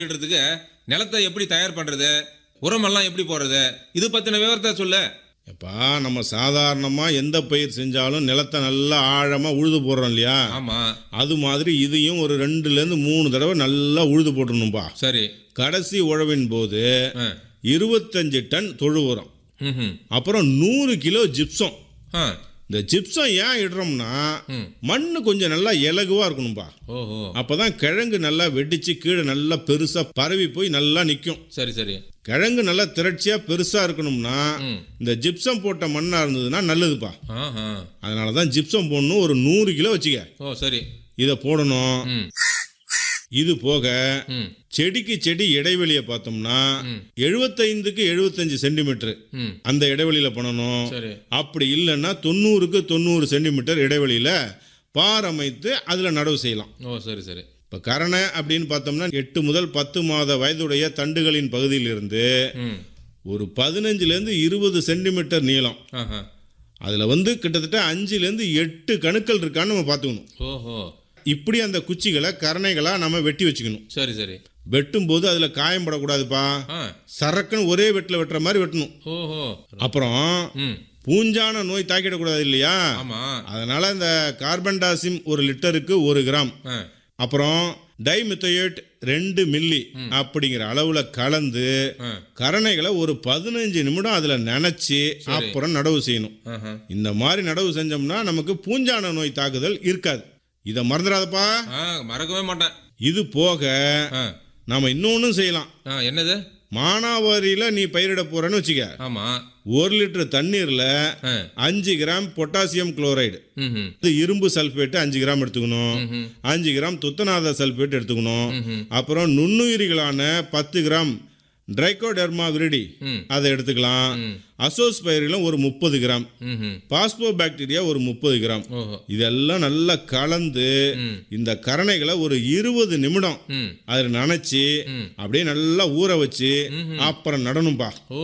பயிரிடுறதுக்கு நிலத்தை எப்படி தயார் பண்றது உரமெல்லாம் எப்படி போடுறது இது பத்தின விவரத்தை சொல்லு எப்பா நம்ம சாதாரணமாக எந்த பயிர் செஞ்சாலும் நிலத்தை நல்லா ஆழமாக உழுது போடுறோம் இல்லையா ஆமா அது மாதிரி இதையும் ஒரு ரெண்டுலேருந்து மூணு தடவை நல்லா உழுது போட்டுடணும்பா சரி கடைசி உழவின் போது ஆ. இருபத்தஞ்சு டன் தொழு உரம் ம்ஹும். அப்புறம் நூறு கிலோ ஜிப்சம் ஆ. இந்த ஜிப்சம் ஏன் இடுறோம்னா ம். மண்ணு கொஞ்சம் நல்லா இலகுவா இருக்கணும்பா ஓஹோ அப்பதான் கிழங்கு நல்லா வெடிச்சு கீழே நல்லா பெருசா பரவி போய் நல்லா நிற்கும் சரி சரி கிழங்கு நல்லா திரட்சியா பெருசா இருக்கணும்னா ம். இந்த ஜிப்சம் போட்ட மண்ணா இருந்ததுன்னா நல்லதுப்பா ஆஹா அதனால தான் ஜிப்சம் போடணும் ஒரு நூறு கிலோ வச்சுக்க ஓ சரி இதை போடணும் ம் இது போக ம் செடிக்கு செடி இடைவெளியை பார்த்தோம்னா எழுபத்தைந்துக்கு எழுபத்தஞ்சு சென்டிமீட்டர் ம் அந்த இடைவெளியில பண்ணணும் சரி அப்படி இல்லைன்னா தொண்ணூறுக்கு தொண்ணூறு சென்டிமீட்டர் இடைவெளியில பார் அமைத்து அதில் நடவு செய்யலாம் ஓ சரி சரி இப்போ கரணை அப்படின்னு பார்த்தோம்னா எட்டு முதல் பத்து மாத வயதுடைய தண்டுகளின் பகுதியிலிருந்து ம் ஒரு பதினஞ்சுலேருந்து இருபது சென்டிமீட்டர் நீளம் ஆஹா அதில் வந்து கிட்டத்தட்ட அஞ்சுலேருந்து எட்டு கணுக்கள் இருக்கான்னு நம்ம பார்த்துக்கணும் ஓஹோ இப்படி அந்த குச்சிகளை கரணைகளாக நம்ம வெட்டி வச்சுக்கணும் சரி சரி வெட்டும்போது அதில் காயம் படக்கூடாதுப்பா ஆ சரக்குன்னு ஒரே வெட்டில் வெட்டுற மாதிரி வெட்டணும் ஓஹோ அப்புறம் ம் பூஞ்சான நோய் தாக்கிடக்கூடாது இல்லையா ஆமா அதனால இந்த கார்பன் டாசிம் ஒரு லிட்டருக்கு ஒரு கிராம் ஆ அப்புறம் டைமித்தோயேட் ரெண்டு மில்லி அப்படிங்கிற அளவுல கலந்து ஆ கரணைகளை ஒரு பதினஞ்சு நிமிடம் அதுல நனைச்சி அப்புறம் நடவு செய்யணும் ஆஹா இந்த மாதிரி நடவு செஞ்சோம்னா நமக்கு பூஞ்சான நோய் தாக்குதல் இருக்காது இதை மறந்துடாதப்பா ஆ மறக்கவே மாட்டேன் இது போக ஆ நாம இன்னொன்னும் செய்யலாம் ஆ என்னது மானாவாரியில நீ பயிரிட போறேன்னு வச்சுக்க ஆமா ஒரு லிட்டர் தண்ணீர்ல ஆ அஞ்சு கிராம் பொட்டாசியம் குளோரைடு ம் இது இரும்பு சல்பேட்டு அஞ்சு கிராம் எடுத்துக்கணும் ம்ஹும். அஞ்சு கிராம் துத்தநாத சல்பேட் எடுத்துக்கணும் ம்ஹும். அப்புறம் நுண்ணுயிரிகளான பத்து கிராம் ட்ரைகோடெர்மா விரிடி ம். அதை எடுத்துக்கலாம் ம். அசோஸ் பயிர்களும் ஒரு முப்பது கிராம் ம் பாஸ்போ பாக்டீரியா ஒரு முப்பது கிராம் ஓஹோ இதெல்லாம் நல்லா கலந்து ம். இந்த கரணைகளை ஒரு இருபது நிமிடம் ம் அதில் நனைச்சி ம். அப்படியே நல்லா ஊற வச்சு அப்புறம் நடணும்பா ஓ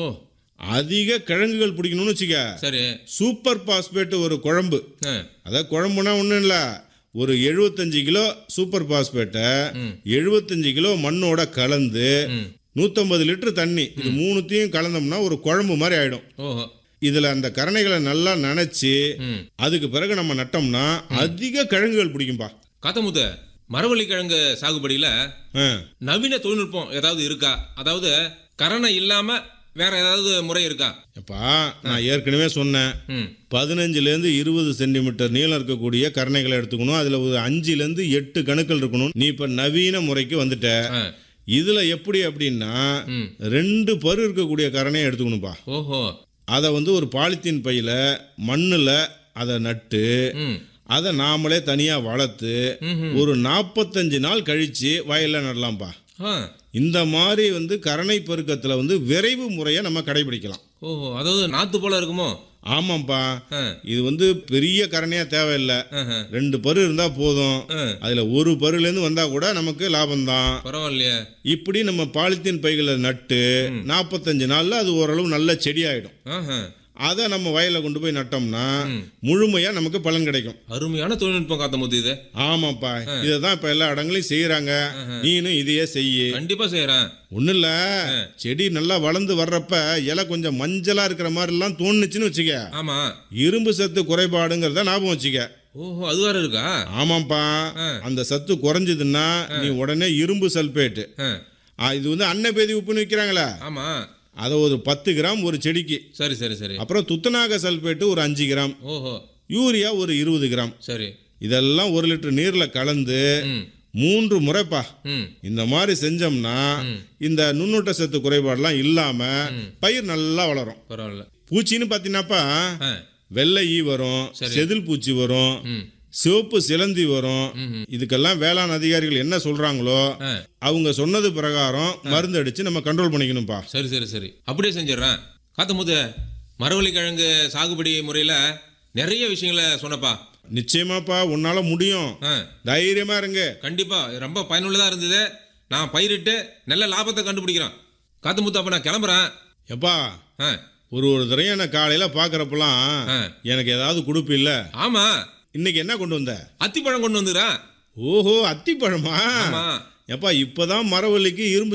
அதிக கிழங்குகள் பிடிக்கணும்னு வச்சுக்க சரி சூப்பர் பாஸ்பேட் ஒரு குழம்பு ஆ அதான் குழம்புனா ஒன்றும் இல்லை ஒரு எழுபத்தஞ்சு கிலோ சூப்பர் பாஸ்பேட்டை எழுபத்தஞ்சு கிலோ மண்ணோட கலந்து ம் நூற்றம்பது லிட்டர் தண்ணி இது மூணுத்தையும் கலந்தோம்னா ஒரு குழம்பு மாதிரி ஆயிடும் ஓஹோ இதில் அந்த கரணைகளை நல்லா நனைச்சி ம் அதுக்கு பிறகு நம்ம நட்டோம்னா அதிக கிழங்குகள் பிடிக்கும்பா காத்தமுத்து மரவள்ளி கிழங்கு சாகுபடியில ஆ நவீன தொழில்நுட்பம் ஏதாவது இருக்கா அதாவது கரணை இல்லாம வேற ஏதாவது முறை இருக்கா எப்பா நான் ஏற்கனவே சொன்னேன் ம் பதினஞ்சுலேருந்து இருபது சென்டிமீட்டர் நீளம் இருக்கக்கூடிய கரணைகளை எடுத்துக்கணும் அதில் ஒரு அஞ்சுலேருந்து எட்டு கணுக்கள் இருக்கணும் நீ இப்போ நவீன முறைக்கு வந்துட்ட ஆ இதில் எப்படி அப்படின்னா ம் ரெண்டு பரு இருக்கக்கூடிய கரணையை எடுத்துக்கணும்ப்பா ஓஹோ அதை வந்து ஒரு பாலித்தீன் பையில் மண்ணில் அதை நட்டு ம் அதை நாமளே தனியாக வளர்த்து ம்ஹும். ஒரு நாற்பத்தஞ்சு நாள் கழித்து வயலில் நடலாம்ப்பா ஆ இந்த மாதிரி வந்து கரணை பெருக்கத்தில் வந்து விரைவு முறையை நம்ம கடைபிடிக்கலாம் ஓஹோ அதாவது நாத்து போல இருக்குமோ ஆமாம்ப்பா ஆ இது வந்து பெரிய கரணையாக தேவையில்லை ஆஹா. ரெண்டு பரு இருந்தால் போதும் ஆ அதில் ஒரு பருலேருந்து வந்தால் கூட நமக்கு லாபம்தான் பரவாயில்லையே இப்படி நம்ம பாலித்தீன் பைகளை நட்டு நாற்பத்தஞ்சு நாளில் அது ஓரளவு நல்ல செடி ஆகிடும் ஆஹா அதை நம்ம வயலில் கொண்டு போய் நட்டோம்னா முழுமையாக நமக்கு பலன் கிடைக்கும் அருமையான தொழில்நுட்பம் காத்தமுத்து இது ஆமாப்பா இதை தான் இப்போ எல்லா இடங்களையும் செய்கிறாங்க நீனும் இதையே செய்யு கண்டிப்பா செய்யறேன் ஒன்றும் இல்லை செடி நல்லா வளர்ந்து வர்றப்ப இலை கொஞ்சம் மஞ்சளாக இருக்கிற மாதிரிலாம் தோணுச்சுன்னு வச்சுக்க ஆமா இரும்பு சத்து குறைபாடுங்கிறத ஞாபகம் வச்சுக்க ஓஹோ அது வேற இருக்கா ஆமாப்பா அந்த சத்து குறைஞ்சதுன்னா நீ உடனே இரும்பு சல்பேட்டு ஆ. ஆ, இது வந்து அன்னபேதி உப்புன்னு விற்கிறாங்களா ஆமா அதை ஒரு பத்து கிராம் ஒரு செடிக்கு சரி சரி சரி அப்புறம் துத்தநாக சல்பேட்டு ஒரு அஞ்சு கிராம் ஓஹோ யூரியா ஒரு இருபது கிராம் சரி இதெல்லாம் ஒரு லிட்டர் நீரில் கலந்து ம் மூன்று முறைப்பா ம் இந்த மாதிரி செஞ்சோம்னா இந்த நுண்ணூட்ட சத்து குறைபாடெல்லாம் இல்லாமல் பயிர் நல்லா வளரும் பரவாயில்ல பூச்சின்னு பார்த்தீங்கன்னாப்பா ஆ வெள்ளை ஈ வரும் செதில் பூச்சி வரும் ம் சிவப்பு சிலந்தி வரும் இதுக்கெல்லாம் வேளாண் அதிகாரிகள் என்ன சொல்றாங்களோ ஆ அவங்க சொன்னது பிரகாரம் மருந்து அடிச்சு நம்ம கண்ட்ரோல் பண்ணிக்கணும்ப்பா சரி சரி சரி அப்படியே செஞ்சிடுறேன் காத்தமுத்து மரவள்ளி கிழங்கு சாகுபடி முறையில் நிறைய விஷயங்களை சொன்னப்பா நிச்சயமாப்பா உன்னால முடியும் ஆ தைரியமா இருங்க கண்டிப்பா இது ரொம்ப பயனுள்ளதாக இருந்தது நான் பயிரிட்டு நல்ல லாபத்தை கண்டுபிடிக்கிறேன் காத்தமுத்து அப்போ நான் கிளம்புறேன் எப்பா ஆ ஒரு ஒரு தடவையும் என்ன காலையில பாக்குறப்பெல்லாம் ஆ. எனக்கு ஏதாவது கொடுப்பு இல்ல ஆமா இன்னைக்கு என்ன கொண்டு வந்த அத்திப்பழம் கொண்டு வந்துக்கிறேன் ஓஹோ அத்திப்பழமா ஆமா எப்பா இப்போ தான் மரவள்ளிக்கு இரும்பு